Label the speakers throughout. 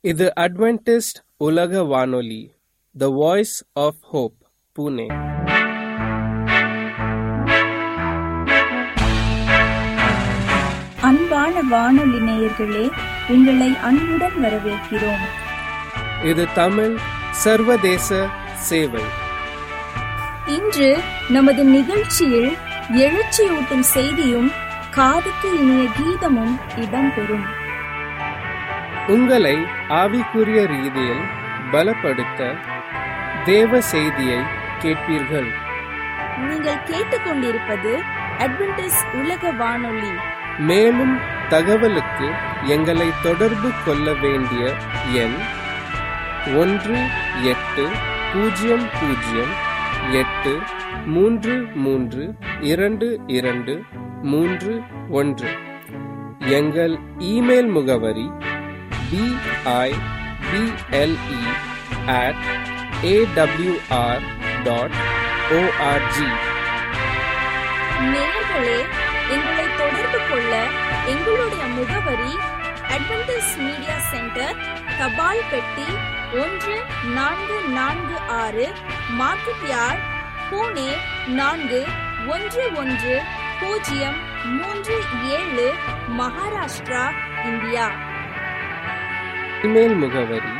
Speaker 1: இது அட்வென்டிஸ்ட் உலக வானொலி the voice of hope Pune
Speaker 2: அன்பான வானொலி நேயர்களே உங்களை அன்புடன் வரவேற்கிறோம்
Speaker 1: இது தமிழ் சர்வதேச சேவை
Speaker 2: இன்று நமது நிகழ்ச்சியில் எழுச்சியூட்டும் செய்தியும் காதுக்கு இனிய கீதமும் இடம்பெறும்
Speaker 1: உங்களை ஆவிக்குரிய ரீதியில் பலப்படுத்த தேவ செய்தியை கேட்பீர்கள்
Speaker 2: நீங்கள் கேட்டுக்கொண்டிருப்பது அட்வென்டிஸ் உலக வானொலி
Speaker 1: மேலும் தகவலுக்கு எங்களை தொடர்பு கொள்ள வேண்டிய எண் ஒன்று எட்டு பூஜ்ஜியம் பூஜ்ஜியம் எட்டு மூன்று மூன்று இரண்டு இரண்டு மூன்று ஒன்று எங்கள் இமெயில் முகவரி P I B L E at AWR dot ORG
Speaker 2: நேயர்களே எங்களை தொடர்பு கொள்ள எங்களுடைய முகவரி அட்வென்டிஸ் மீடியா சென்டர் தபால் பெட்டி ஒன்று நான்கு நான்கு ஆறு மார்க்கெட் யார்ட் பூனே நான்கு ஒன்று ஒன்று பூஜ்ஜியம் மூன்று ஏழு மகாராஷ்டிரா இந்தியா
Speaker 1: இமெயில் முகவரி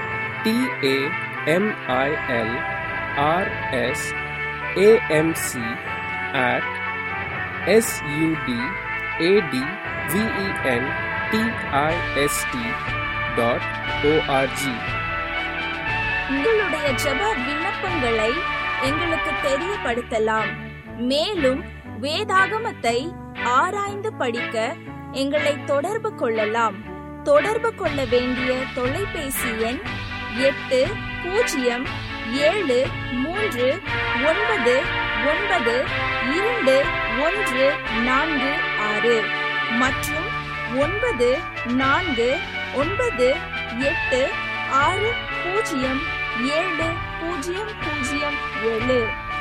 Speaker 1: T A M I L R S A M C at S U D A T V E N D I S T dot ORG
Speaker 2: உங்களுடைய ஜெப விண்ணப்பங்களை எங்களுக்கு தெரியப்படுத்தலாம் மேலும் வேதாகமத்தை ஆராய்ந்து படிக்க எங்களை தொடர்பு கொள்ளலாம் தொடர்பு கொள்ள வேண்டிய தொலைபேசி எண் எட்டு பூஜ்ஜியம் ஏழு மூன்று ஒன்பது ஒன்பது இரண்டு ஒன்று நான்கு ஆறு மற்றும் ஒன்பது நான்கு ஒன்பது எட்டு ஆறு பூஜ்ஜியம் ஏழு பூஜ்ஜியம் பூஜ்ஜியம் ஏழு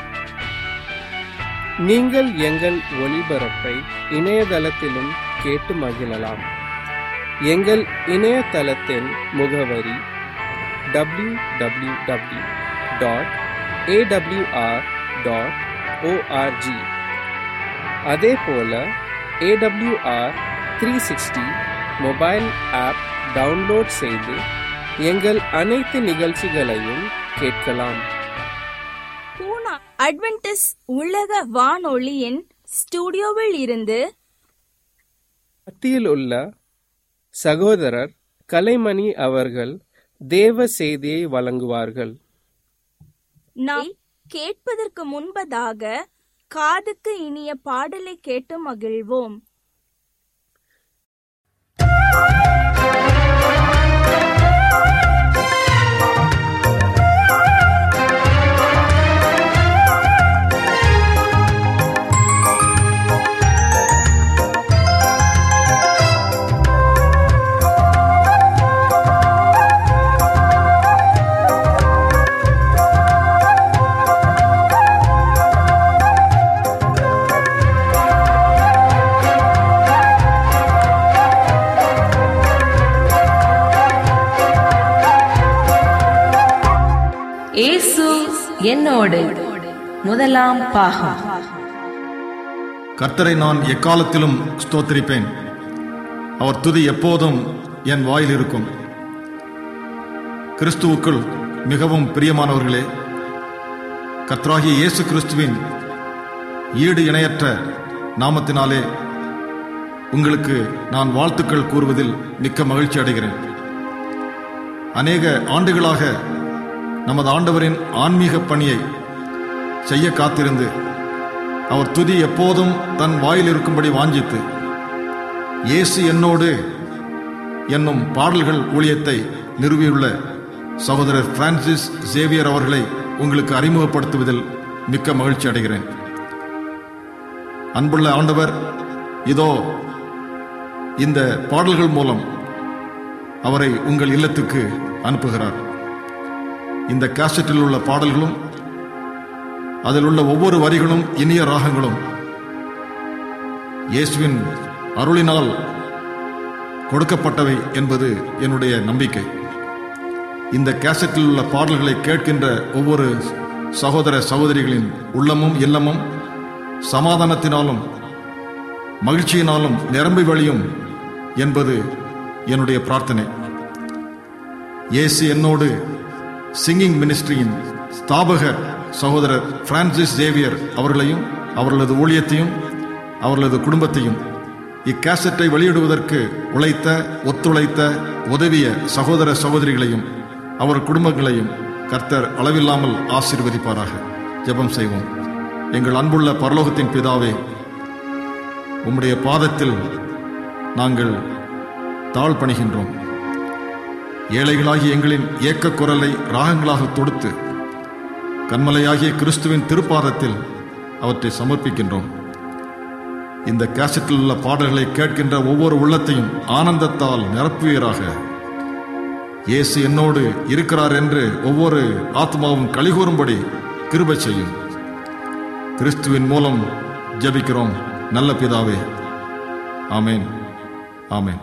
Speaker 1: நீங்கள் எங்கள் ஒளிபரப்பை இணையதளத்திலும் கேட்டு மகிழலாம் எங்கள் இணையதளத்தின் முகவரி W W W dot AWR dot ORG அதே போல AWR three sixty mobile app download செய்து எங்கள் அனைத்து நிகழ்ச்சிகளையும் கேட்கலாம்
Speaker 2: பூனா அட்வென்டிஸ் உலக வானொலியின் ஸ்டுடியோவில் இருந்து
Speaker 1: மத்தியில் உள்ள சகோதரர் கலைமணி அவர்கள் தேவ செய்தியை வழங்குவார்கள்
Speaker 2: நாம் கேட்பதற்கு முன்பதாக காதுக்கு இனிய பாடலை கேட்டு மகிழ்வோம்
Speaker 3: இயேசு என்னோடு முதலாம் பாகம்
Speaker 4: கர்த்தரை நான் எக்காலத்திலும் ஸ்தோத்திரிப்பேன் அவர் துதி எப்போதும் என் வாயில் இருக்கும் கிறிஸ்துவுக்குள் மிகவும் பிரியமானவர்களே கர்த்தராகிய இயேசு கிறிஸ்துவின் ஈடு இணையற்ற நாமத்தினாலே உங்களுக்கு நான் வாழ்த்துக்கள் கூறுவதில் மிக்க மகிழ்ச்சி அடைகிறேன் அநேக ஆண்டுகளாக நமது ஆண்டவரின் ஆன்மீக பணியை செய்ய காத்திருந்து அவர் துதி எப்போதும் தன் வாயில் இருக்கும்படி வாஞ்சித்து இயேசு என்னோடு என்னும் பாடல்கள் ஊழியத்தை நிறுவியுள்ள சகோதரர் பிரான்சிஸ் சேவியர் அவர்களை உங்களுக்கு அறிமுகப்படுத்துவதில் மிக்க மகிழ்ச்சி அடைகிறேன் அன்புள்ள ஆண்டவர் இதோ இந்த பாடல்கள் மூலம் அவரை உங்கள் இல்லத்துக்கு அனுப்புகிறார் இந்த கேசட்டில் உள்ள பாடல்களும் அதில் உள்ள ஒவ்வொரு வரிகளும் இனிய ராகங்களும் இயேசுவின் அருளினால் கொடுக்கப்பட்டவை என்பது என்னுடைய நம்பிக்கை இந்த கேசட்டில் உள்ள பாடல்களை கேட்கின்ற ஒவ்வொரு சகோதர சகோதரிகளின் உள்ளமும் இல்லமும் சமாதானத்தினாலும் மகிழ்ச்சியினாலும் நிரம்பி வழியும் என்பது என்னுடைய பிரார்த்தனை இயேசு என்னோடு சிங்கிங் மினிஸ்ட்ரியின் ஸ்தாபகர் சகோதரர் பிரான்சிஸ் ஜேவியர் அவர்களையும் அவர்களது ஊழியத்தையும் அவர்களது குடும்பத்தையும் இக்கேசட்டை வெளியிடுவதற்கு உழைத்த ஒத்துழைத்த உதவிய சகோதர சகோதரிகளையும் அவர் குடும்பங்களையும் கர்த்தர் அளவில்லாமல் ஆசீர்வதிப்பாராக ஜெபம் செய்வோம் எங்கள் அன்புள்ள பரலோகத்தின் பிதாவே உம்முடைய பாதத்தில் நாங்கள் தாழ் பணிகின்றோம் ஏழைகளாகிய எங்களின் ஏக்கக் குரலை ராகங்களாக தொடுத்து கண்மலையாகிய கிறிஸ்துவின் திருப்பாதத்தில் அவற்றை சமர்ப்பிக்கின்றோம் இந்த கேசட்டில் உள்ள பாடல்களை கேட்கின்ற ஒவ்வொரு உள்ளத்தையும் ஆனந்தத்தால் நிரப்புவீராக இயேசு என்னோடு இருக்கிறார் என்று ஒவ்வொரு ஆத்மாவும் கலிகூறும்படி கிருபை செய்யும் கிறிஸ்துவின் மூலம் ஜெபிக்கிறோம் நல்ல பிதாவே ஆமென் ஆமென்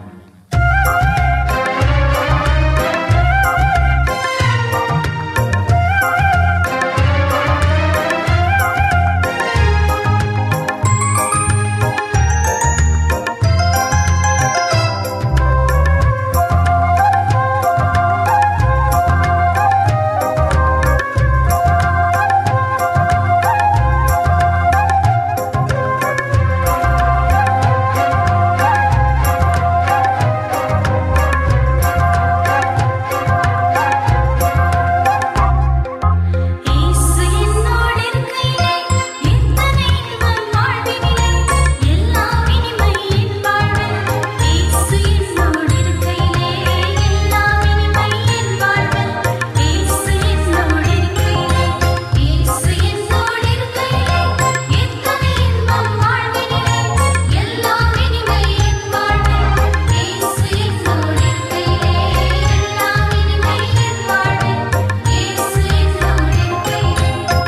Speaker 5: இயேசு என்னோடு இருக்கையிலே எத்தனை இன்பம் வாழ்வினிலே எல்லாம் இனிமை என் வாழ்வில் இயேசு என்னோடு இருக்கையிலே எல்லாம் இனிமை என் வாழ்வில் இயேசு என்னோடு இருக்கையிலே இயேசு என்னோடு இருக்கையிலே எத்தனை இன்பம் வாழ்வினிலே எல்லாம் இனிமை என் வாழ்வில் இயேசு என்னோடு இருக்கையிலே எல்லாம் இனிமை என் வாழ்வில் இயேசு என்னோடு இருக்கையிலே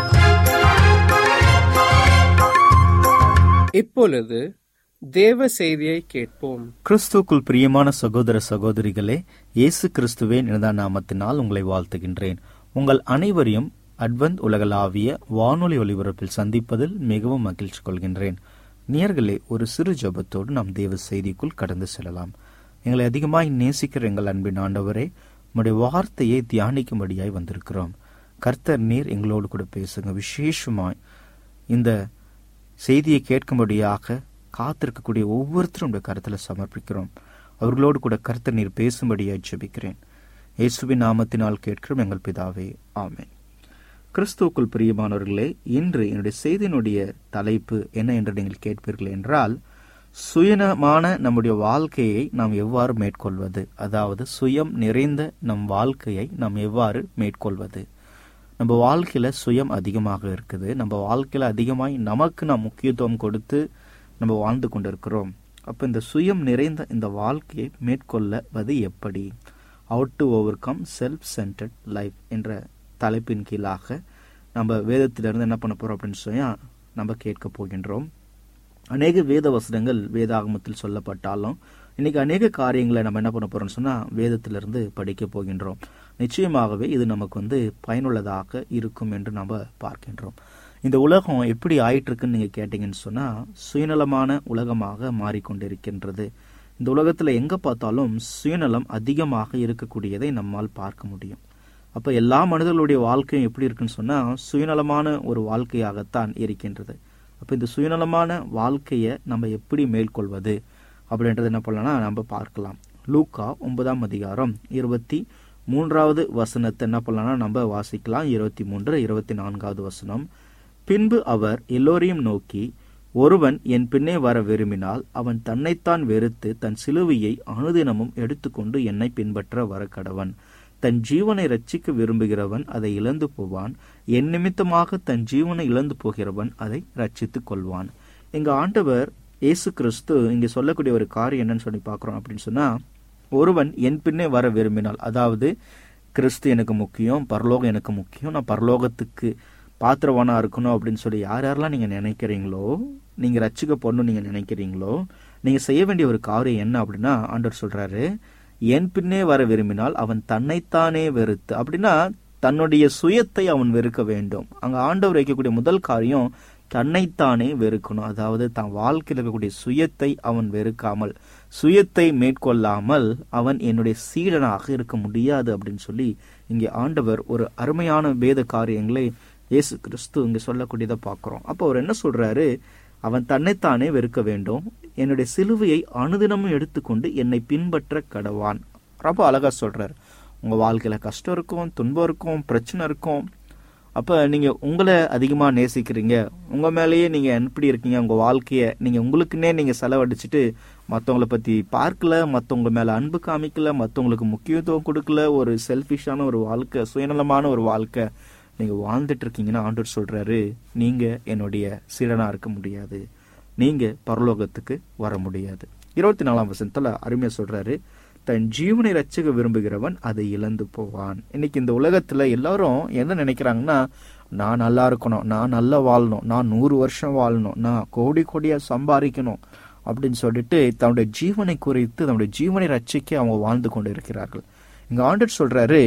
Speaker 1: இப்பொழுது தேவ செய்தியை கேட்போம்
Speaker 6: கிறிஸ்துக்குள் பிரியமான சகோதர சகோதரிகளே இயேசு கிறிஸ்துவே நிறதா நாமத்தினால் உங்களை வாழ்த்துகின்றேன் உங்கள் அனைவரையும் அட்வந்த் உலகளாவிய வானொலி ஒலிபரப்பில் சந்திப்பதில் மிகவும் மகிழ்ச்சி கொள்கின்றேன் நேயர்களே ஒரு சிறு ஜெபத்தோடு நாம் தேவ செய்திக்குள் கடந்து செல்லலாம் எங்களை அதிகமாய் நேசிக்கிற எங்கள் அன்பின் ஆண்டவரே உம்முடைய வார்த்தையை தியானிக்கும்படியாய் வந்திருக்கிறோம் கர்த்தர் நீர் எங்களோடு கூட பேசுங்க விசேஷமாய் இந்த செய்தியை கேட்கும்படியாக காத்திருக்கக்கூடிய ஒவ்வொருத்தரும் உடைய கருத்துல சமர்ப்பிக்கிறோம் அவர்களோடு கூட கருத்து நீர் பேசும்படியாய் ஜெபிக்கிறேன் இயேசுவின் நாமத்தினால் கேட்கிறோம் எங்கள் பிதாவே ஆமென் கிறிஸ்துவுக்குள் பிரியமானவர்களே இன்று என்னுடைய செய்தியினுடைய தலைப்பு என்ன என்று நீங்கள் கேட்பீர்கள் என்றால் சுயநமான நம்முடைய வாழ்க்கையை நாம் எவ்வாறு மேற்கொள்வது அதாவது சுயம் நிறைந்த நம் வாழ்க்கையை நாம் எவ்வாறு மேற்கொள்வது நம்ம வாழ்க்கையில சுயம் அதிகமாக இருக்குது நம்ம வாழ்க்கையில அதிகமாய் நமக்கு நாம் முக்கியத்துவம் கொடுத்து நம்ம வாழ்ந்து கொண்டிருக்கிறோம் அப்ப இந்த சுயம் நிறைந்த இந்த வாழ்க்கையை மேற்கொள்ளவது எப்படி how to overcome self centred life என்ற தலைப்பின் கீழாக நம்ம வேதத்திலிருந்து என்ன பண்ண போறோம் அப்படின்னு சொன்னா நம்ம கேட்க போகின்றோம் அநேக வேத வசனங்கள் வேதாகமத்தில் சொல்லப்பட்டாலும் இன்னைக்கு அநேக காரியங்களை நம்ம என்ன பண்ண போறோம்னு சொன்னா வேதத்திலிருந்து படிக்க போகின்றோம் நிச்சயமாகவே இது நமக்கு வந்து பயனுள்ளதாக இருக்கும் என்று நம்ம பார்க்கின்றோம் இந்த உலகம் எப்படி ஆயிட்டு இருக்குன்னு நீங்க கேட்டீங்கன்னு சொன்னா சுயநலமான உலகமாக மாறிக்கொண்டிருக்கின்றது இந்த உலகத்துல எங்க பார்த்தாலும் சுயநலம் அதிகமாக இருக்கக்கூடியதை நம்மால் பார்க்க முடியும் அப்ப எல்லா மனிதர்களுடைய வாழ்க்கையும் எப்படி இருக்குன்னு சொன்னா சுயநலமான ஒரு வாழ்க்கையாகத்தான் இருக்கின்றது அப்ப இந்த சுயநலமான வாழ்க்கையை நம்ம எப்படி மேற்கொள்வது அப்படின்றது என்ன பண்ணலாம்னா நம்ம பார்க்கலாம் லூக்கா ஒன்பதாம் அதிகாரம் இருபத்தி மூன்றாவது வசனத்தை என்ன பண்ணலாம்னா நம்ம வாசிக்கலாம் இருபத்தி மூன்று இருபத்தி நான்காவது வசனம் பின்பு அவர் எல்லோரையும் நோக்கி ஒருவன் என் பின்னே வர விரும்பினால் அவன் தன்னைத்தான் வெறுத்து தன் சிலுவையை அனுதினமும் எடுத்துக்கொண்டு என்னை பின்பற்ற வர கடவன் தன் ஜீவனை ரட்சிக்க விரும்புகிறவன் அதை இழந்து போவான் என் நிமித்தமாக தன் ஜீவனை இழந்து போகிறவன் அதை ரட்சித்துக் கொள்வான் எங்க ஆண்டவர் இயேசு கிறிஸ்து இங்க சொல்லக்கூடிய ஒரு காரியம் என்னன்னு சொல்லி பார்க்கிறோம் அப்படின்னு சொன்னா ஒருவன் என் பின்னே வர விரும்பினால் அதாவது கிறிஸ்து எனக்கு முக்கியம் பரலோகம் எனக்கு முக்கியம் நான் பரலோகத்துக்கு பாத்திரவானா இருக்கணும் அப்படின்னு சொல்லி யார் யாரெல்லாம் நீங்க நினைக்கிறீங்களோ நீங்க ரட்சிக்கப்படணும் நீங்க நினைக்கிறீங்களோ நீங்க செய்ய வேண்டிய ஒரு காரியம் என்ன அப்படின்னா ஆண்டவர் சொல்றாரு என் பின்னே வர விரும்பினால் அவன் தன்னைத்தானே வெறுத்து அப்படின்னா தன்னுடைய சுயத்தை அவன் வெறுக்க வேண்டும் அங்க ஆண்டவர் வைக்கக்கூடிய முதல் காரியம் தன்னைத்தானே வெறுக்கணும் அதாவது தன் வாழ்க்கையில் இருக்கக்கூடிய சுயத்தை அவன் வெறுக்காமல் சுயத்தை மேற்கொள்ளாமல் அவன் என்னுடைய சீடனாக இருக்க முடியாது அப்படின்னு சொல்லி இங்கே ஆண்டவர் ஒரு அருமையான வேத காரியங்களை இயேசு கிறிஸ்து இங்க சொல்லக்கூடியதை பார்க்கிறோம் அப்போ அவர் என்ன சொல்றாரு அவன் தன்னைத்தானே வெறுக்க வேண்டும் என்னுடைய சிலுவையை அனுதினமும் எடுத்துக்கொண்டு என்னை பின்பற்ற கடவான் ரொம்ப அழகா சொல்றாரு உங்க வாழ்க்கையில கஷ்டம் இருக்கும் துன்பம் இருக்கும் பிரச்சனை இருக்கும் அப்ப நீங்க உங்களை அதிகமா நேசிக்கிறீங்க உங்க மேலேயே நீங்க எப்படி இருக்கீங்க உங்க வாழ்க்கைய நீங்க உங்களுக்குன்னே நீங்க செலவழிச்சிட்டு மத்தவங்கள பத்தி பார்க்கல மத்தவங்க மேல அன்பு காமிக்கல மத்தவங்களுக்கு முக்கியத்துவம் கொடுக்கல ஒரு செல்ஃபிஷான ஒரு வாழ்க்கை சுயநலமான ஒரு வாழ்க்கை நீங்க வாழ்ந்துட்டு இருக்கீங்கன்னா ஆண்டவர் சொல்றாரு நீங்க என்னுடைய சீடனா இருக்க முடியாது நீங்க பரலோகத்துக்கு வர முடியாது இருபத்தி நாலாம் வசனத்துல அருமையா சொல்றாரு தன் ஜீவனை ரட்சிக்க விரும்புகிறவன் அதை இழந்து போவான் இன்னைக்கு இந்த உலகத்துல எல்லாரும் என்ன நினைக்கிறாங்கன்னா நான் நல்லா இருக்கணும் நான் நல்லா வாழணும் நான் நூறு வருஷம் வாழணும் நான் கோடி கோடியா சம்பாதிக்கணும் அப்படின்னு சொல்லிட்டு தன்னுடைய ஜீவனை குறித்து தன்னுடைய ஜீவனை ரட்சிக்க அவங்க வாழ்ந்து கொண்டு இருக்கிறார்கள் இங்க ஆண்டர் சொல்றாரு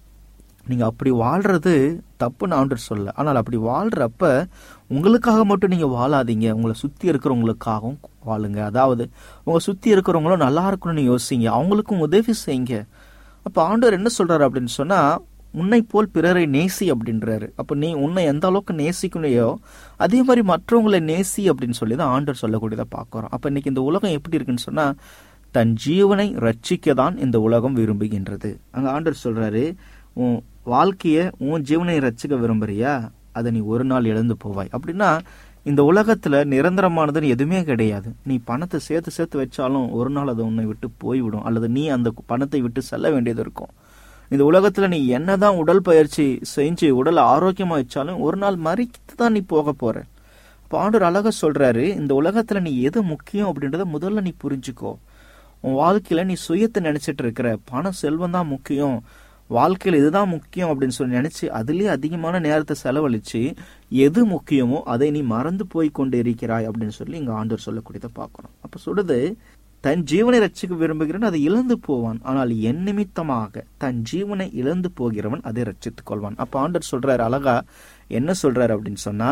Speaker 6: நீங்க அப்படி வாழ்றது தப்புன்னு ஆண்டர் சொல்ல ஆனால் அப்படி வாழ்றப்ப உங்களுக்காக மட்டும் நீங்க வாழாதீங்க உங்களை சுத்தி இருக்கிறவங்களுக்காகவும் வாழுங்க அதாவது உங்க சுத்தி இருக்கிறவங்களும் நல்லா இருக்கணும்னு யோசிங்க அவங்களுக்கும் உதவி செய்யுங்க அப்ப ஆண்டவர் என்ன சொல்றாரு அப்படின்னு சொன்னா உன்னை போல் பிறரை நேசி அப்படின்றாரு அப்ப நீ உன்னை எந்த அளவுக்கு நேசிக்கலையோ அதே மாதிரி மற்றவங்களை நேசி அப்படின்னு சொல்லி தான் ஆண்டவர் சொல்லக்கூடியதை பார்க்கிறோம் அப்ப இன்னைக்கு இந்த உலகம் எப்படி இருக்குன்னு சொன்னா தன் ஜீவனை ரட்சிக்க தான் இந்த உலகம் விரும்புகின்றது அங்க ஆண்டவர் சொல்றாரு உன் வாழ்க்கைய உன் ஜீவனை ரட்சிக்க விரும்புறியா அதை நீ ஒரு நாள் இழந்து போவாய் அப்படின்னா இந்த உலகத்துல நிரந்தரமானதுன்னு எதுவுமே கிடையாது நீ பணத்தை சேர்த்து சேர்த்து வச்சாலும் ஒரு நாள் அது உன்னை விட்டு போய்விடும் அல்லது நீ அந்த பணத்தை விட்டு செல்ல வேண்டியது இருக்கும் இந்த உலகத்துல நீ என்னதான் உடல் பயிற்சி செஞ்சு உடல் ஆரோக்கியமா வச்சாலும் ஒரு நாள் மறித்து தான் நீ போக போற அப்ப ஆண்டவர் அழகா சொல்றாரு இந்த உலகத்துல நீ எது முக்கியம் அப்படின்றத முதல்ல நீ புரிஞ்சுக்கோ உன் வாழ்க்கையில நீ சுயத்தை நினைச்சிட்டு இருக்கிற பணம் செல்வம் தான் முக்கியம் வாழ்க்கையில் இதுதான் முக்கியம் அப்படின்னு சொல்லி நினைச்சு அதுலயே அதிகமான நேரத்தை செலவழிச்சு எது முக்கியமோ அதை நீ மறந்து போய் கொண்டு இருக்கிறாய் அப்படின்னு சொல்லி இங்க ஆண்டவர் சொல்லக்கூடியதை பார்க்கணும் அப்ப சொல்றது தன் ஜீவனை ரட்சிக்க விரும்புகிறவன் அதை இழந்து போவான் ஆனால் என் நிமித்தமாக தன் ஜீவனை இழந்து போகிறவன் அதை ரட்சித்துக் கொள்வான் அப்ப ஆண்டவர் சொல்றாரு அழகா என்ன சொல்றாரு அப்படின்னு சொன்னா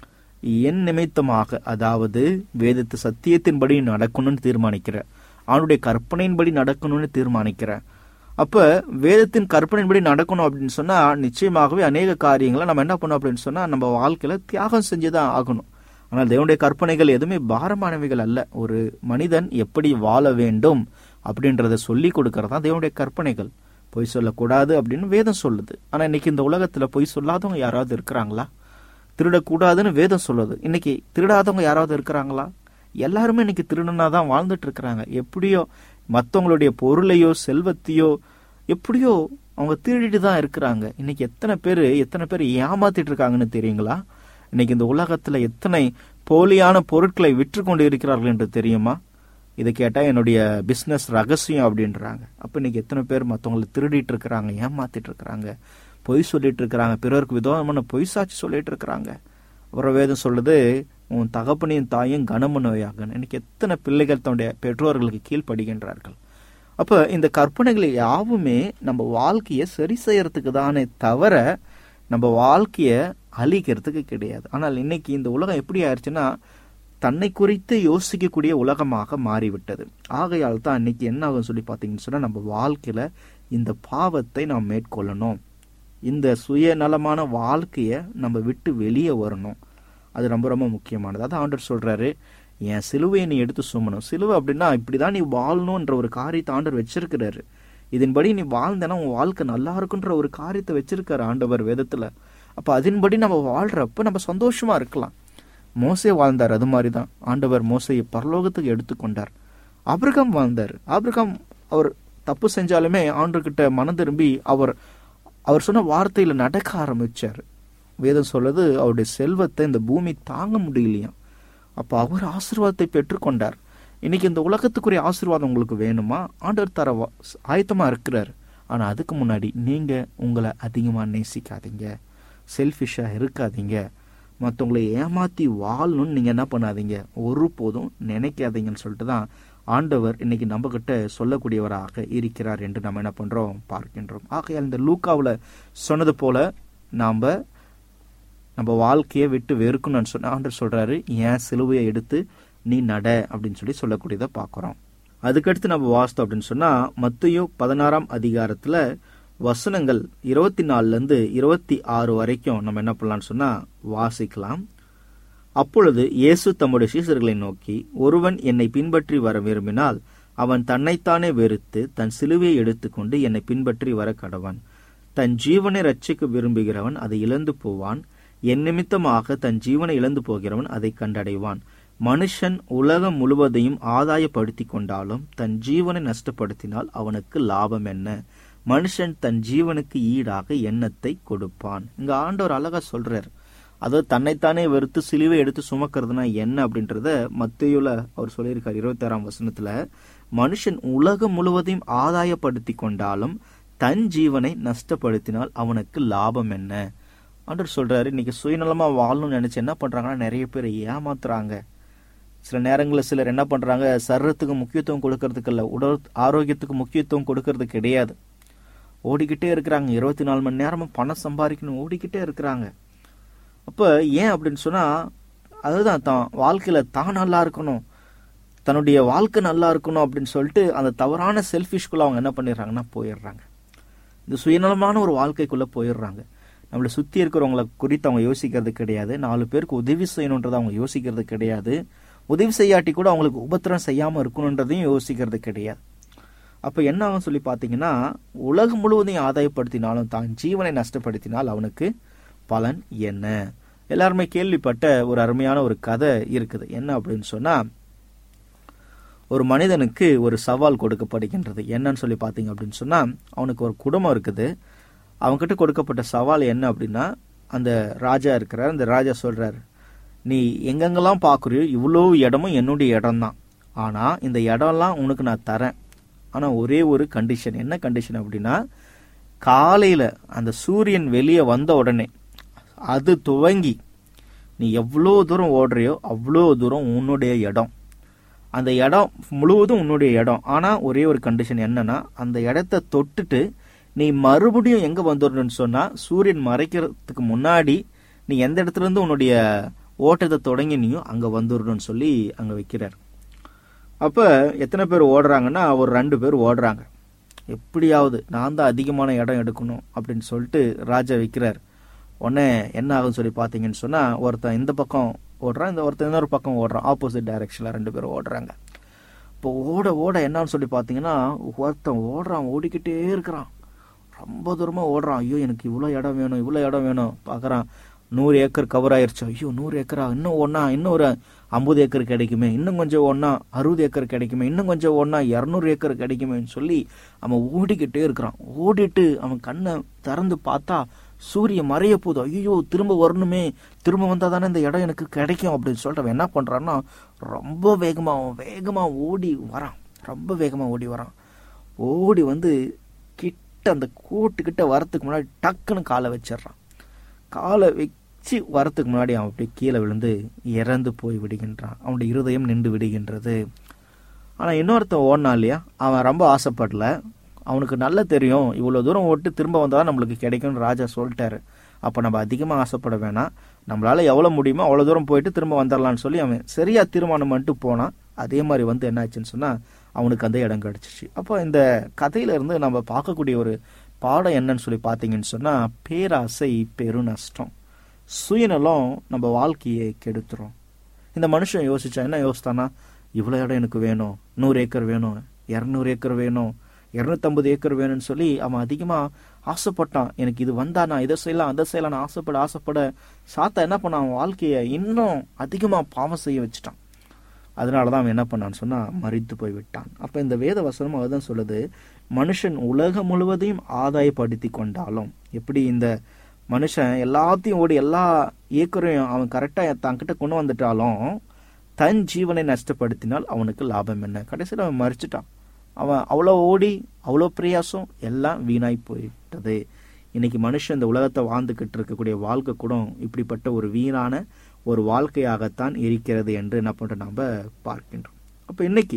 Speaker 6: என் நிமித்தமாக அதாவது வேதத்து சத்தியத்தின்படி நடக்கணும்னு தீர்மானிக்கிற அவனுடைய கற்பனையின்படி நடக்கணும்னு தீர்மானிக்கிற அப்ப வேதத்தின் கற்பனையின்படி நடக்கணும் அப்படின்னு சொன்னா நிச்சயமாகவே அநேக காரியங்களை நம்ம என்ன பண்ணோம் அப்படின்னு சொன்னா நம்ம வாழ்க்கையில தியாகம் செஞ்சுதான் ஆகணும் ஆனால் தேவனுடைய கற்பனைகள் எதுவுமே பாரமானவைகள் அல்ல ஒரு மனிதன் எப்படி வாழ வேண்டும் அப்படின்றத சொல்லி கொடுக்கறதா தேவனுடைய கற்பனைகள் பொய் சொல்லக்கூடாது அப்படின்னு வேதம் சொல்லுது ஆனா இன்னைக்கு இந்த உலகத்துல பொய் சொல்லாதவங்க யாராவது இருக்கிறாங்களா திருடக்கூடாதுன்னு வேதம் சொல்லுது இன்னைக்கு திருடாதவங்க யாராவது இருக்கிறாங்களா எல்லாருமே இன்னைக்கு திருடனா தான் வாழ்ந்துட்டு இருக்கிறாங்க எப்படியோ மற்றவங்களுடைய பொருளையோ செல்வத்தையோ எப்படியோ அவங்க திருடிட்டு தான் இருக்கிறாங்க இன்னைக்கு எத்தனை பேர் எத்தனை பேர் ஏமாத்திட்டு இருக்காங்கன்னு தெரியுங்களா இன்னைக்கு இந்த உலகத்துல எத்தனை போலியான பொருட்களை விற்று கொண்டு இருக்கிறார்கள் என்று தெரியுமா இதை கேட்டா என்னுடைய பிசினஸ் ரகசியம் அப்படின்றாங்க அப்ப இன்னைக்கு எத்தனை பேர் மற்றவங்களை திருடிட்டு இருக்கிறாங்க ஏமாத்திட்டு இருக்கிறாங்க பொய் சொல்லிட்டு இருக்கிறாங்க பிறருக்கு விதமான பொய் சாட்சி சொல்லிட்டு இருக்கிறாங்க அப்புறம் வேதம் சொல்லுது உன் தகப்பனையும் தாயும் கனமனவையாக இன்னைக்கு எத்தனை பிள்ளைகள் தன்னுடைய பெற்றோர்களுக்கு கீழ்ப்படுகின்றார்கள் அப்ப இந்த கற்பனைகள் யாவுமே நம்ம வாழ்க்கைய சரி செய்யறதுக்கு தானே தவிர நம்ம வாழ்க்கைய அழிக்கிறதுக்கு கிடையாது ஆனால் இன்னைக்கு இந்த உலகம் எப்படி ஆயிடுச்சுன்னா தன்னை குறித்து யோசிக்கக்கூடிய உலகமாக மாறிவிட்டது ஆகையால் தான் இன்னைக்கு என்ன ஆகும் சொல்லி பார்த்தீங்கன்னு சொன்னா நம்ம வாழ்க்கையில இந்த பாவத்தை நாம் மேற்கொள்ளணும் இந்த சுயநலமான வாழ்க்கைய நம்ம விட்டு வெளியே வரணும் அது ரொம்ப ரொம்ப முக்கியமானது அதான் ஆண்டர் சொல்றாரு என் சிலுவையை நீ எடுத்து சுமணும் சிலுவை அப்படின்னா இப்படிதான் நீ வாழணும்ன்ற ஒரு காரியத்தை ஆண்டர் வச்சிருக்கிறாரு இதன்படி நீ வாழ்ந்தனா உன் வாழ்க்கை நல்லா இருக்குன்ற ஒரு காரியத்தை வச்சிருக்காரு ஆண்டவர் வேதத்துல அப்ப அதன்படி நம்ம வாழ்றப்ப நம்ம சந்தோஷமா இருக்கலாம் மோசே வாழ்ந்தார் அது மாதிரி தான் ஆண்டவர் மோசையை பரலோகத்துக்கு எடுத்துக்கொண்டார் ஆபிரகாம் வாழ்ந்தார் ஆபிரகாம் அவர் தப்பு செஞ்சாலுமே ஆண்டர்கிட்ட மனம் திரும்பி அவர் அவர் சொன்ன வார்த்தையில நடக்க ஆரம்பிச்சார் வேதம் சொல்லுது அவருடைய செல்வத்தை இந்த பூமி தாங்க முடியலையாம் அப்ப அவர் ஆசீர்வாதத்தை பெற்றுக்கொண்டார் இன்னைக்கு இந்த உலகத்துக்குரிய ஆசீர்வாதம் உங்களுக்கு வேணுமா ஆண்டவர் தர வா- ஆயத்தமா இருக்கிறார் ஆனா அதுக்கு முன்னாடி நீங்க உங்களை அதிகமா நேசிக்காதீங்க செல்ஃபிஷா இருக்காதீங்க மற்றவங்களை ஏமாத்தி வாழணும்னு நீங்க என்ன பண்ணாதீங்க ஒருபோதும் நினைக்காதீங்கன்னு சொல்லிட்டு தான் ஆண்டவர் இன்னைக்கு நம்ம கிட்ட சொல்லக்கூடியவராக இருக்கிறார் என்று நம்ம என்ன பண்றோம் பார்க்கின்றோம் ஆகையால் இந்த லூக்காவில் சொன்னது போல நாம நம்ம வாழ்க்கையை விட்டு வெறுக்கணும்னு சொன்ன ஆண்டவர் சொல்றாரு ஏன் சிலுவையை எடுத்து நீ நட அப்படின்னு சொல்லி சொல்லக்கூடியதை பார்க்குறோம் அதுக்கடுத்து நம்ம வாஸ்தோம் அப்படின்னு சொன்னா மத்தையோ பதினாறாம் அதிகாரத்துல வசனங்கள் இருபத்தி நாலுல இருந்து இருபத்தி ஆறு வரைக்கும் நம்ம என்ன பண்ணலாம்னு சொன்னா வாசிக்கலாம் அப்பொழுது இயேசு தம்முடைய சீசர்களை நோக்கி ஒருவன் என்னை பின்பற்றி வர விரும்பினால் அவன் தன்னைத்தானே வெறுத்து தன் சிலுவையை எடுத்துக்கொண்டு என்னை பின்பற்றி வர கடவன் தன் ஜீவனை ரட்சிக்க விரும்புகிறவன் அதை இழந்து போவான் என் நிமித்தமாக தன் ஜீவனை இழந்து போகிறவன் அதை கண்டடைவான் மனுஷன் உலகம் முழுவதையும் ஆதாயப்படுத்தி கொண்டாலும் தன் ஜீவனை நஷ்டப்படுத்தினால் அவனுக்கு லாபம் என்ன மனுஷன் தன் ஜீவனுக்கு ஈடாக எண்ணத்தை கொடுப்பான் இங்க ஆண்டவர் அழகா சொல்றார் அதாவது தன்னைத்தானே வெறுத்து சிலுவை எடுத்து சுமக்கிறதுனா என்ன அப்படின்றத மத்தியுல அவர் சொல்லியிருக்கார் இருபத்தி ஆறாம் வசனத்துல மனுஷன் உலகம் முழுவதையும் ஆதாயப்படுத்தி கொண்டாலும் தன் ஜீவனை நஷ்டப்படுத்தினால் அவனுக்கு லாபம் என்ன ஆண்டவர் சொல்றாரு இன்னைக்கு சுயநலமா வாழணும்னு நினைச்சு என்ன பண்றாங்கன்னா நிறைய பேர் ஏமாத்துறாங்க சில நேரங்களில் சிலர் என்ன பண்றாங்க சர்றத்துக்கு முக்கியத்துவம் கொடுக்கறதுக்கு இல்ல உடல் ஆரோக்கியத்துக்கு முக்கியத்துவம் கொடுக்கறது கிடையாது ஓடிக்கிட்டே இருக்கிறாங்க இருபத்தி நாலு மணி நேரமும் பணம் சம்பாதிக்கணும் ஓடிக்கிட்டே இருக்கிறாங்க அப்ப ஏன் அப்படின்னு சொன்னா அதுதான் தான் வாழ்க்கையில தான் நல்லா இருக்கணும் தன்னுடைய வாழ்க்கை நல்லா இருக்கணும் அப்படின்னு சொல்லிட்டு அந்த தவறான செல்ஃபிஷ்குள்ள அவங்க என்ன பண்ணிடுறாங்கன்னா போயிடுறாங்க இந்த சுயநலமான ஒரு வாழ்க்கைக்குள்ள போயிடுறாங்க நம்மளை சுத்தி இருக்கிறவங்கள குறித்து அவங்க யோசிக்கிறது கிடையாது நாலு பேருக்கு உதவி செய்யணுன்றதை அவங்க யோசிக்கிறது கிடையாது உதவி செய்யாட்டி கூட அவங்களுக்கு உபத்திரம் செய்யாம இருக்கணுன்றதையும் யோசிக்கிறது கிடையாது அப்ப என்ன ஆகும் சொல்லி பாத்தீங்கன்னா உலகம் முழுவதையும் ஆதாயப்படுத்தினாலும் தான் ஜீவனை நஷ்டப்படுத்தினால் அவனுக்கு பலன் என்ன எல்லாருமே கேள்விப்பட்ட ஒரு அருமையான ஒரு கதை இருக்குது என்ன அப்படின்னு சொன்னா ஒரு மனிதனுக்கு ஒரு சவால் கொடுக்கப்படுகின்றது என்னன்னு சொல்லி பார்த்தீங்க அப்படின்னு சொன்னா அவனுக்கு ஒரு குடும்பம் இருக்குது அவன்கிட்ட கொடுக்கப்பட்ட சவால் என்ன அப்படின்னா அந்த ராஜா இருக்கிறார் அந்த ராஜா சொல்றாரு நீ எங்கெங்கெல்லாம் பார்க்குறியோ இவ்வளோ இடமும் என்னுடைய இடம்தான் ஆனா இந்த இடம்லாம் உனக்கு நான் தரேன் ஆனா ஒரே ஒரு கண்டிஷன் என்ன கண்டிஷன் அப்படின்னா காலையில அந்த சூரியன் வெளியே வந்த உடனே அது துவங்கி நீ எவ்வளோ தூரம் ஓடுறியோ அவ்வளோ தூரம் உன்னுடைய இடம் அந்த இடம் முழுவதும் உன்னுடைய இடம் ஆனா ஒரே ஒரு கண்டிஷன் என்னன்னா அந்த இடத்த தொட்டுட்டு நீ மறுபடியும் எங்க வந்துடணும்னு சொன்னா சூரியன் மறைக்கிறதுக்கு முன்னாடி நீ எந்த இடத்துல இருந்து உன்னுடைய ஓட்டத்தை தொடங்கினியோ அங்க வந்துடணும்னு சொல்லி அங்க வைக்கிறார் அப்ப எத்தனை பேர் ஓடுறாங்கன்னா ஒரு ரெண்டு பேர் ஓடுறாங்க எப்படியாவது நான் தான் அதிகமான இடம் எடுக்கணும் அப்படின்னு சொல்லிட்டு ராஜா வைக்கிறார் உடனே என்ன ஆகும்னு சொல்லி பார்த்தீங்கன்னு சொன்னா ஒருத்தன் இந்த பக்கம் ஓடுறான் இந்த ஒருத்தன் இன்னொரு பக்கம் ஓடுறான் ஆப்போசிட் டைரக்ஷன்ல ரெண்டு பேரும் ஓடுறாங்க இப்போ ஓட ஓட என்னன்னு சொல்லி பார்த்தீங்கன்னா ஒருத்தன் ஓடுறான் ஓடிக்கிட்டே இருக்கிறான் ரொம்ப தூரமா ஓடுறான் ஐயோ எனக்கு இவ்வளோ இடம் வேணும் இவ்வளோ இடம் வேணும் பார்க்கறான் நூறு ஏக்கர் கவர் ஆயிருச்சு ஐயோ நூறு ஏக்கரா இன்னும் ஒன்னா இன்னும் ஒரு ஐம்பது ஏக்கர் கிடைக்குமே இன்னும் கொஞ்சம் ஒன்னா அறுபது ஏக்கர் கிடைக்குமே இன்னும் கொஞ்சம் ஒன்னா இரநூறு ஏக்கர் கிடைக்குமேன்னு சொல்லி அவன் ஓடிக்கிட்டே இருக்கிறான் ஓடிட்டு அவன் கண்ணை திறந்து பார்த்தா சூரியன் மறைய போகுது ஐயோ திரும்ப வரணுமே திரும்ப வந்தா தானே இந்த இடம் எனக்கு கிடைக்கும் அப்படின்னு சொல்லிட்டு அவன் என்ன பண்றான்னா ரொம்ப வேகமா அவன் வேகமா ஓடி வரான் ரொம்ப வேகமா ஓடி வரான் ஓடி வந்து கிட்ட அந்த கூட்டுக்கிட்ட வரத்துக்கு முன்னாடி டக்குன்னு காலை வச்சிடுறான் காலை வச்சு வரத்துக்கு முன்னாடி அவன் அப்படியே கீழே விழுந்து இறந்து போய் விடுகின்றான் அவனுடைய இருதயம் நின்று விடுகின்றது ஆனா இன்னொருத்தன் ஓடினான் இல்லையா அவன் ரொம்ப ஆசைப்படல அவனுக்கு நல்லா தெரியும் இவ்வளவு தூரம் ஓட்டு திரும்ப வந்தாதான் நம்மளுக்கு கிடைக்கும்னு ராஜா சொல்லிட்டாரு அப்ப நம்ம அதிகமா ஆசைப்பட வேணாம் நம்மளால எவ்வளவு முடியுமோ அவ்வளவு தூரம் போயிட்டு திரும்ப வந்துடலாம்னு சொல்லி அவன் சரியா தீர்மானம் பண்ணிட்டு போனான் அதே மாதிரி வந்து என்ன ஆச்சுன்னு சொன்னா அவனுக்கு அந்த இடம் கிடைச்சிச்சு அப்போ இந்த கதையில இருந்து நம்ம பார்க்கக்கூடிய ஒரு பாடம் என்னன்னு சொல்லி பார்த்தீங்கன்னு சொன்னா பேராசை பெருநஷ்டம் சுயநலம் நம்ம வாழ்க்கையை கெடுத்துரும் இந்த மனுஷன் யோசிச்சா என்ன யோசித்தானா இவ்வளோ இடம் எனக்கு வேணும் நூறு ஏக்கர் வேணும் இரநூறு ஏக்கர் வேணும் இரநூத்தம்பது ஏக்கர் வேணும்னு சொல்லி அவன் அதிகமாக ஆசைப்பட்டான் எனக்கு இது வந்தா நான் இதை செய்யலாம் அதை செய்யலாம் நான் ஆசைப்பட ஆசைப்பட சாத்தா என்ன பண்ணான் அவன் வாழ்க்கையை இன்னும் அதிகமாக பாவம் செய்ய வச்சுட்டான் அதனால தான் அவன் என்ன பண்ணான்னு சொன்னா மறித்து போய் விட்டான் அப்ப இந்த வேத வசனம் அதுதான் சொல்லுது மனுஷன் உலகம் முழுவதையும் ஆதாயப்படுத்தி கொண்டாலும் எப்படி இந்த மனுஷன் எல்லாத்தையும் ஓடி எல்லா ஏக்கரையும் அவன் கரெக்டா தன்கிட்ட கொண்டு வந்துட்டாலும் தன் ஜீவனை நஷ்டப்படுத்தினால் அவனுக்கு லாபம் என்ன கடைசியில் அவன் மறிச்சிட்டான் அவன் அவ்வளோ ஓடி அவ்வளோ பிரயாசம் எல்லாம் வீணாய் போயிட்டது இன்னைக்கு மனுஷன் இந்த உலகத்தை வாழ்ந்துகிட்டு இருக்கக்கூடிய வாழ்க்கை கூட இப்படிப்பட்ட ஒரு வீணான ஒரு வாழ்க்கையாகத்தான் இருக்கிறது என்று என்ன பண்றோம் நாம பார்க்கின்றோம் அப்ப இன்னைக்கு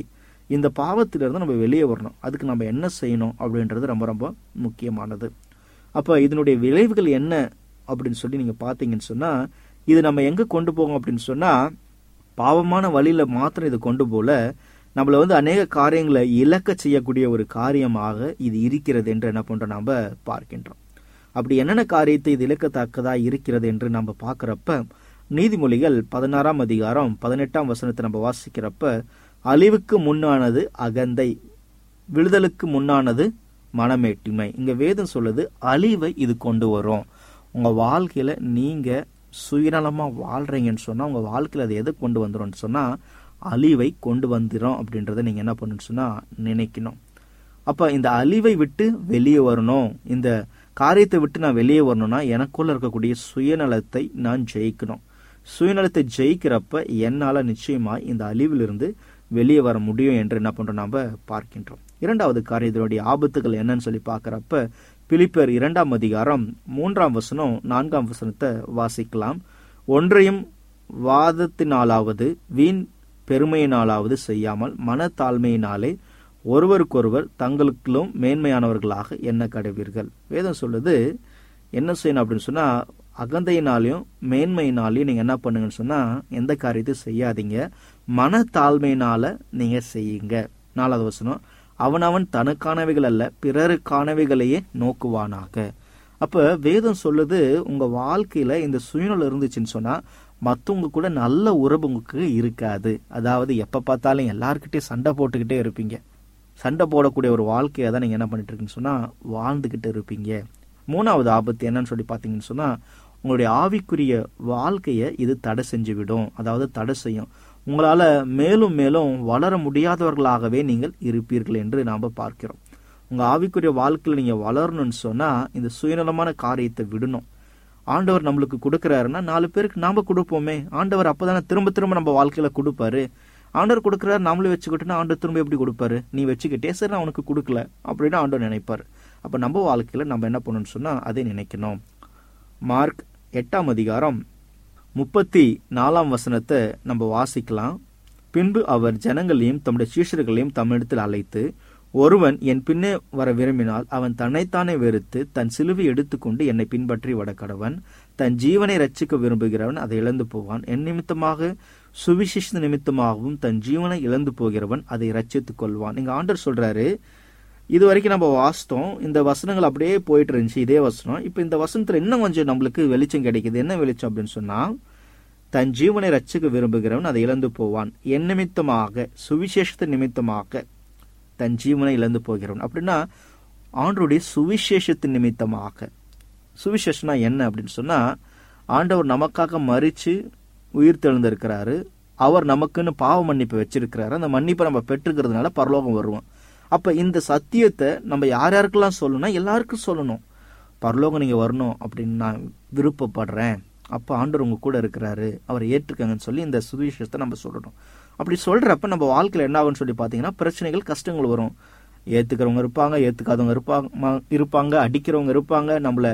Speaker 6: இந்த பாவத்திலிருந்து நம்ம வெளியே வரணும் அதுக்கு நம்ம என்ன செய்யணும் அப்படின்றது ரொம்ப ரொம்ப முக்கியமானது அப்போ இதனுடைய விளைவுகள் என்ன அப்படின்னு சொல்லி நீங்கள் பார்த்தீங்கன்னு சொன்னால் இது நம்ம எங்கே கொண்டு போகும் அப்படின்னு சொன்னால் பாவமான வழியில் மாத்திரம் இது கொண்டு போல நம்மளை வந்து அநேக காரியங்களை இழக்க செய்யக்கூடிய ஒரு காரியமாக இது இருக்கிறது என்று என்ன பண்ணுறோம் நாம் பார்க்கின்றோம் அப்படி என்னென்ன காரியத்தை இது இழக்கத்தக்கதா இருக்கிறது என்று நம்ம பார்க்குறப்ப நீதிமொழிகள் பதினாறாம் அதிகாரம் பதினெட்டாம் வசனத்தை நம்ம வாசிக்கிறப்ப அழிவுக்கு முன்னானது அகந்தை விடுதலுக்கு முன்னானது மனமேட்டிமை இங்க வேதம் சொல்லுது அழிவை இது கொண்டு வரும் உங்க வாழ்க்கையில நீங்க சுயநலமா வாழ்றீங்கன்னு சொன்னா உங்க வாழ்க்கையில அது எதை கொண்டு வந்துரும்னு சொன்னா அழிவை கொண்டு வந்துடும் அப்படின்றத நீங்க என்ன பண்ணணும்னு சொன்னா நினைக்கணும் அப்ப இந்த அழிவை விட்டு வெளியே வரணும் இந்த காரியத்தை விட்டு நான் வெளியே வரணும்னா எனக்குள்ள இருக்கக்கூடிய சுயநலத்தை நான் ஜெயிக்கணும் சுயநலத்தை ஜெயிக்கிறப்ப என்னால நிச்சயமா இந்த அழிவிலிருந்து வெளியே வர முடியும் என்று என்ன பண்றோம் நாம பார்க்கின்றோம் இரண்டாவது காரியம் இதனுடைய ஆபத்துகள் என்னன்னு சொல்லி பார்க்கறப்ப பிலிப்பர் இரண்டாம் அதிகாரம் மூன்றாம் வசனம் நான்காம் வசனத்தை வாசிக்கலாம் ஒன்றையும் வாதத்தினாலாவது வீண் பெருமையினாலாவது செய்யாமல் மனத்தாழ்மையினாலே ஒருவருக்கொருவர் தங்களுக்குள்ளும் மேன்மையானவர்களாக எண்ண கடவீர்கள் வேதம் சொல்லுது என்ன செய்யணும் அப்படின்னு சொன்னா அகந்தையினாலையும் மேன்மையினாலையும் நீங்க என்ன பண்ணுங்கன்னு சொன்னா எந்த காரியத்தையும் செய்யாதீங்க மனத்தாழ்மையினால நீங்க செய்யுங்க நாலாவது வசனம் அவனவன் தனக்கானவைகள் அல்ல பிறருக்கானவைகளையே நோக்குவானாக அப்ப வேதம் சொல்லுது உங்க வாழ்க்கையில இந்த சுயநலம் இருந்துச்சுன்னு சொன்னா மத்தவங்க கூட நல்ல உறவு உங்களுக்கு இருக்காது அதாவது எப்ப பார்த்தாலும் எல்லார்கிட்டயும் சண்டை போட்டுக்கிட்டே இருப்பீங்க சண்டை போடக்கூடிய ஒரு வாழ்க்கையை தான் நீங்க என்ன பண்ணிட்டு இருக்கீங்கன்னு சொன்னா வாழ்ந்துகிட்டு இருப்பீங்க மூணாவது ஆபத்து என்னன்னு சொல்லி பார்த்தீங்கன்னு சொன்னா உங்களுடைய ஆவிக்குரிய வாழ்க்கையை இது தடை செஞ்சு விடும் அதாவது தடை செய்யும் உங்களால மேலும் மேலும் வளர முடியாதவர்களாகவே நீங்கள் இருப்பீர்கள் என்று நாம பார்க்கிறோம் உங்க ஆவிக்குரிய வாழ்க்கையில நீங்க வளரணும்னு சொன்னா இந்த சுயநலமான காரியத்தை விடணும் ஆண்டவர் நம்மளுக்கு கொடுக்கறாருன்னா நாலு பேருக்கு நாம கொடுப்போமே ஆண்டவர் அப்பதானே திரும்ப திரும்ப நம்ம வாழ்க்கையில கொடுப்பாரு ஆண்டவர் கொடுக்கறாரு நாமளே வச்சுக்கிட்டோன்னா ஆண்டவர் திரும்ப எப்படி கொடுப்பாரு நீ வச்சுக்கிட்டே சரி நான் உனக்கு கொடுக்கல அப்படின்னு ஆண்டவர் நினைப்பாரு அப்ப நம்ம வாழ்க்கையில நம்ம என்ன பண்ணணும்னு சொன்னா அதை நினைக்கணும் மார்க் எட்டாம் அதிகாரம் முப்பத்தி நாலாம் வசனத்தை நம்ம வாசிக்கலாம் பின்பு அவர் ஜனங்களையும் தம்முடைய சீஷர்களையும் தம்மிடத்தில் அழைத்து ஒருவன் என் பின்னே வர விரும்பினால் அவன் தன்னைத்தானே வெறுத்து தன் சிலுவை எடுத்துக்கொண்டு என்னை பின்பற்றி வடக்கடவன் தன் ஜீவனை ரட்சிக்க விரும்புகிறவன் அதை இழந்து போவான் என் நிமித்தமாக சுவிசேஷ நிமித்தமாகவும் தன் ஜீவனை இழந்து போகிறவன் அதை ரட்சித்துக் கொள்வான் இங்க ஆண்டர் சொல்றாரு இது வரைக்கும் நம்ம வாசித்தோம் இந்த வசனங்கள் அப்படியே போயிட்டு இருந்துச்சு இதே வசனம் இப்போ இந்த வசனத்துல இன்னும் கொஞ்சம் நம்மளுக்கு வெளிச்சம் கிடைக்குது என்ன வெளிச்சம் அப்படின்னு சொன்னா தன் ஜீவனை ரட்சிக்க விரும்புகிறவன் அதை இழந்து போவான் என் நிமித்தமாக சுவிசேஷத்து நிமித்தமாக தன் ஜீவனை இழந்து போகிறவன் அப்படின்னா ஆண்டருடைய சுவிசேஷத்தின் நிமித்தமாக சுவிசேஷனா என்ன அப்படின்னு சொன்னா ஆண்டவர் நமக்காக மறிச்சு உயிர் தெழுந்திருக்கிறாரு அவர் நமக்குன்னு பாவ மன்னிப்பு வச்சிருக்கிறாரு அந்த மன்னிப்பை நம்ம பெற்றுக்கிறதுனால பரலோகம் வருவோம் அப்ப இந்த சத்தியத்தை நம்ம யார் யாருக்கெல்லாம் சொல்லணும்னா எல்லாருக்கும் சொல்லணும் பரலோகம் நீங்க வரணும் அப்படின்னு நான் விருப்பப்படுறேன் அப்ப ஆண்டவர் உங்க கூட இருக்கிறாரு அவரை ஏற்றுக்கங்கன்னு சொல்லி இந்த சுவிசேஷத்தை நம்ம சொல்லணும் அப்படி சொல்றப்ப நம்ம வாழ்க்கையில என்ன ஆகும்னு சொல்லி பாத்தீங்கன்னா பிரச்சனைகள் கஷ்டங்கள் வரும் ஏத்துக்கிறவங்க இருப்பாங்க ஏத்துக்காதவங்க இருப்பாங்க ம- இருப்பாங்க அடிக்கிறவங்க இருப்பாங்க நம்மள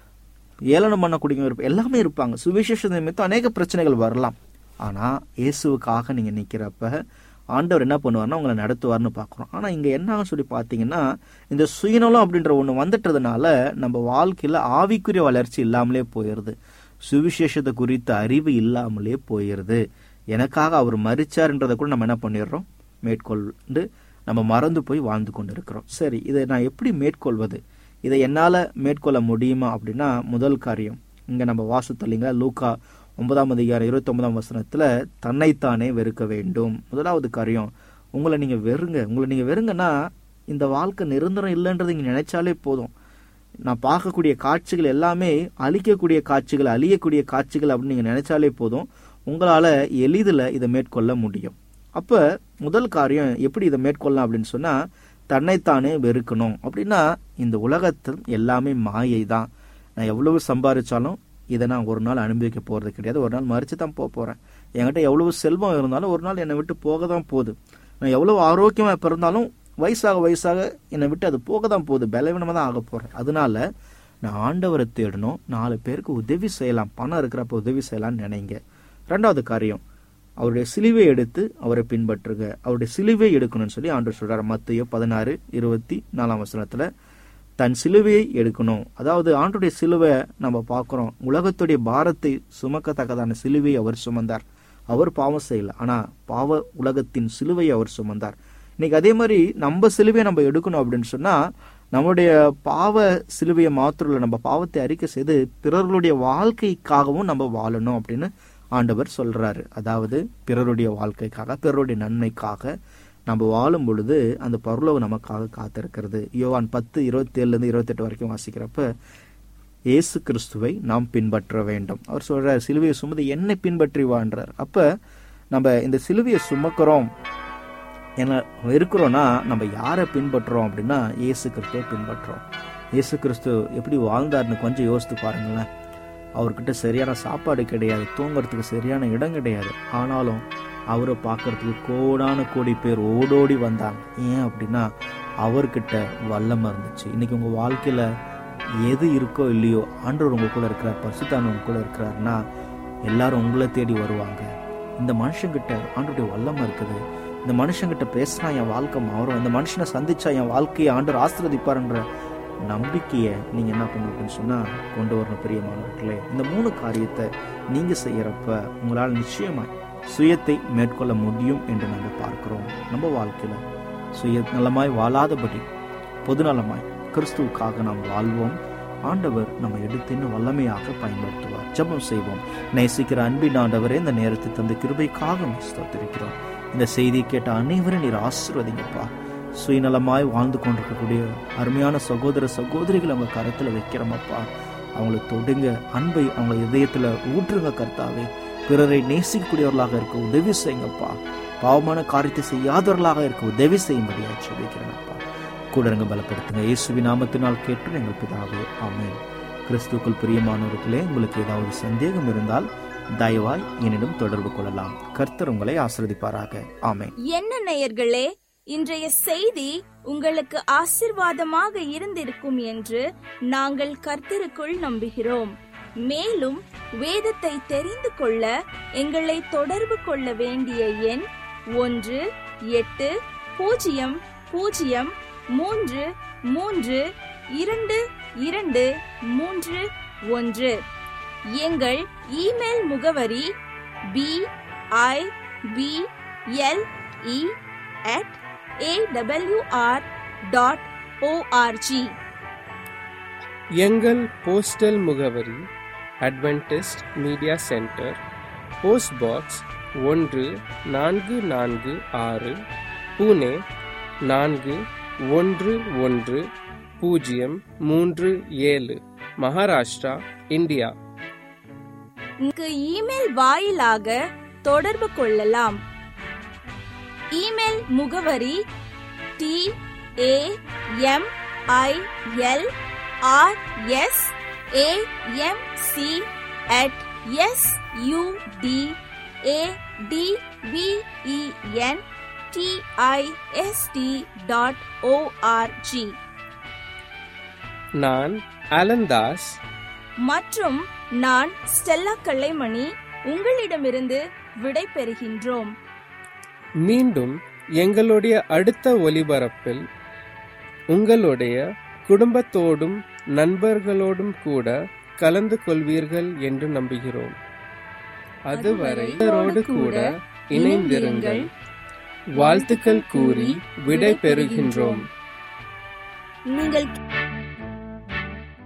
Speaker 6: ஏளனம் பண்ணக்கூடியவங்க இருப்பாங்க எல்லாமே இருப்பாங்க சுவிசேஷ நிமித்தம் அநேக பிரச்சனைகள் வரலாம் ஆனா இயேசுவுக்காக நீங்க நிக்கிறப்ப ஆண்டவர் என்ன பண்ணுவார்னா உங்களை நடத்துவார்னு பார்க்குறோம் ஆனா இங்க என்ன ஆகும்னு சொல்லி பார்த்தீங்கன்னா இந்த சுயநலம் அப்படின்ற ஒண்ணு வந்துட்டதுனால நம்ம வாழ்க்கையில ஆவிக்குரிய வளர்ச்சி இல்லாமலே போயிடுது சுவிசேஷத்தை குறித்த அறிவு இல்லாமலே போயிடுது எனக்காக அவர் மறிச்சார்ன்றதை கூட நம்ம என்ன பண்ணிடுறோம் மேற்கொண்டு நம்ம மறந்து போய் வாழ்ந்து கொண்டு இருக்கிறோம் சரி இதை நான் எப்படி மேற்கொள்வது இதை என்னால மேற்கொள்ள முடியுமா அப்படின்னா முதல் காரியம் இங்க நம்ம வாசித்தல்லிங்க லூக்கா ஒன்பதாம் அதிகாரம் இருபத்தி ஒன்பதாம் வசனத்துல தன்னைத்தானே வெறுக்க வேண்டும் முதலாவது காரியம் உங்களை நீங்க வெறுங்க உங்களை நீங்க வெறுங்கன்னா இந்த வாழ்க்கை நிரந்தரம் இல்லைன்றது நீங்க நினைச்சாலே போதும் நான் பார்க்கக்கூடிய காட்சிகள் எல்லாமே அழிக்கக்கூடிய காட்சிகள் அழியக்கூடிய காட்சிகள் அப்படின்னு நீங்க நினைச்சாலே போதும் உங்களால எளிதில் இதை மேற்கொள்ள முடியும் அப்ப முதல் காரியம் எப்படி இதை மேற்கொள்ளலாம் அப்படின்னு சொன்னா தன்னைத்தானே வெறுக்கணும் அப்படின்னா இந்த உலகத்தில் எல்லாமே மாயை தான் நான் எவ்வளவு சம்பாதிச்சாலும் இதை நான் ஒரு நாள் அனுபவிக்க போறது கிடையாது ஒரு நாள் மறிச்சு தான் போக போறேன் என்கிட்ட எவ்வளவு செல்வம் இருந்தாலும் ஒரு நாள் என்னை விட்டு போக தான் போகுது நான் எவ்வளவு ஆரோக்கியமா பிறந்தாலும் வயசாக வயசாக என்னை விட்டு அது போக தான் போகுது பலவீனமா தான் ஆக போறேன் அதனால நான் ஆண்டவரை தேடணும் நாலு பேருக்கு உதவி செய்யலாம் பணம் இருக்கிறப்ப உதவி செய்யலாம்னு நினைங்க ரெண்டாவது காரியம் அவருடைய சிலுவை எடுத்து அவரை பின்பற்றுக அவருடைய சிலுவை எடுக்கணும்னு சொல்லி ஆண்டவர் சொல்றாரு மத்திய பதினாறு இருபத்தி நாலாம் வசனத்துல தன் சிலுவையை எடுக்கணும் அதாவது ஆண்டுடைய சிலுவை நம்ம பார்க்கிறோம் உலகத்துடைய பாரத்தை சுமக்கத்தக்கதான சிலுவையை அவர் சுமந்தார் அவர் பாவம் செய்யல ஆனா பாவ உலகத்தின் சிலுவையை அவர் சுமந்தார் இன்னைக்கு அதே மாதிரி நம்ம சிலுவையை நம்ம எடுக்கணும் அப்படின்னு சொன்னா நம்முடைய பாவ சிலுவையை மாத்திரம் இல்ல, நம்ம பாவத்தை அறிக்கை செய்து பிறர்களுடைய வாழ்க்கைக்காகவும் நம்ம வாழணும் அப்படின்னு ஆண்டவர் சொல்றாரு அதாவது பிறருடைய வாழ்க்கைக்காக பிறருடைய நன்மைக்காக நம்ம வாழும் பொழுது அந்த பரலோகம் நமக்காக காத்திருக்கிறது யோவான் பத்து இருபத்தி ஏழுலேருந்து இருபத்தெட்டு வரைக்கும் வாசிக்கிறப்ப இயேசு கிறிஸ்துவை நாம் பின்பற்ற வேண்டும் அவர் சொல்றார் சிலுவையை சுமந்து என்னை பின்பற்றி வான்றார் அப்ப நம்ம இந்த சிலுவையை சுமக்கிறோம் என்ன இருக்கிறோம்னா நம்ம யாரை பின்பற்றுறோம் அப்படின்னா இயேசு கிறிஸ்துவை பின்பற்றுறோம் இயேசு கிறிஸ்து எப்படி வாழ்ந்தாருன்னு கொஞ்சம் யோசித்து பாருங்களேன் அவர்கிட்ட சரியான சாப்பாடு கிடையாது தூங்குறதுக்கு சரியான இடம் கிடையாது ஆனாலும் அவரை பார்க்கறதுக்கு கோடான கோடி பேர் ஓடோடி வந்தாங்க ஏன் அப்படின்னா அவர்கிட்ட வல்லமை இருந்துச்சு இன்னைக்கு உங்க வாழ்க்கையில எது இருக்கோ இல்லையோ ஆண்டவர் உங்க கூட இருக்கிறார் பரிசுத்தான உங்க கூட இருக்கிறாருன்னா எல்லாரும் உங்களை தேடி வருவாங்க இந்த மனுஷங்கிட்ட ஆண்டருடைய வல்லமை இருக்குது இந்த மனுஷங்கிட்ட பேசினா என் வாழ்க்கை மாறும் இந்த மனுஷனை சந்திச்சா என் வாழ்க்கையை ஆண்டவர் ஆசீர்வதிப்பாருன்ற நம்பிக்கையை நீங்க என்ன பண்ணுவீங்கன்னு சொன்னா கொண்டு வரணும் பிரியமானவர்களே இந்த மூணு காரியத்தை நீங்க செய்யறப்ப உங்களால் நிச்சயமாய் சுயத்தை மேற்கொள்ள முடியும் என்று நம்ம பார்க்கிறோம் நம்ம வாழ்க்கையில சுய நலமாய் வாழாதபடி பொதுநலமாய் கிறிஸ்துவுக்காக நாம் வாழ்வோம் ஆண்டவர் நம்ம எடுத்து இன்னும் வல்லமையாக பயன்படுத்துவார் ஜெபம் செய்வோம் நேசிக்கிற அன்பின் ஆண்டவரே இந்த நேரத்தை தந்த கிருபைக்காக ஸ்தோத்திருக்கிறோம் இந்த செய்தியை கேட்ட அனைவரும் நீர் ஆசீர்வதிங்கப்பா சுயநலமாய் வாழ்ந்து கொண்டிருக்கக்கூடிய அருமையான சகோதர சகோதரிகள் அவங்க கரத்துல வைக்கிறோமப்பா அவங்களை தொடுங்க அன்பை அவங்க இதயத்துல ஊற்றுங்க கர்த்தாவே பிறரை நேசிக்கக்கூடியவர்களாக இருக்க உதவி செய்யுங்கப்பா பாவமான காரியத்தை செய்யாதவர்களாக இருக்க உதவி செய்யும்படியா சொல்லிக்கிறேனப்பா கூட இருங்க பலப்படுத்துங்க இயேசுவி நாமத்தினால் கேட்டு எங்கள் பிதாவே ஆமென் கிறிஸ்துக்குள் பிரியமானவர்களே உங்களுக்கு ஏதாவது சந்தேகம் இருந்தால் தயவாய் என்னிடம் தொடர்பு கொள்ளலாம் கர்த்தர் உங்களை ஆசிரதிப்பாராக ஆமென்
Speaker 2: என்ன நேயர்களே இன்றைய செய்தி உங்களுக்கு ஆசிர்வாதமாக இருந்திருக்கும் என்று நாங்கள் கர்த்தருக்குள் நம்புகிறோம் மேலும் வேதத்தை தெரிந்து கொள்ள எங்களை தொடர்பு கொள்ள வேண்டிய எண் ஒன்று எட்டு பூஜ்ஜியம் பூஜ்ஜியம் மூன்று மூன்று இரண்டு இரண்டு மூன்று ஒன்று எங்கள் இமெயில் முகவரி P I B L E at awr dot ORG
Speaker 1: எங்கள் போஸ்டல் முகவரி Adventist media centre post box ஒன்று நான்கு நான்கு ஆறு புனே நான்கு ஒன்று ஒன்று பூஜ்ஜியம் மூன்று ஏழு மகாராஷ்டிரா இந்தியா
Speaker 2: இங்கு இமெயில் வாயிலாக தொடர்பு கொள்ளலாம் இமெயில் முகவரி T A M I L R S A M C at S U D A T V E N D I S T dot ORG
Speaker 1: நான் அலந்தாஸ்
Speaker 2: மற்றும் நான் ஸ்டெல்லா கல்லைமணி உங்களிடமிருந்து விடை பெறுகின்றோம்
Speaker 1: மீண்டும் எங்களுடைய அடுத்த ஒலிபரப்பில் உங்களுடைய குடும்பத்தோடும் நண்பர்களோடும் கூட கலந்து கொள்வீர்கள் என்று நம்புகிறோம் அதுவரை இவரோடு கூட இணைந்திருங்கள் வாழ்த்துக்கள் கூறி விடை பெறுகின்றோம்
Speaker 2: நீங்கள்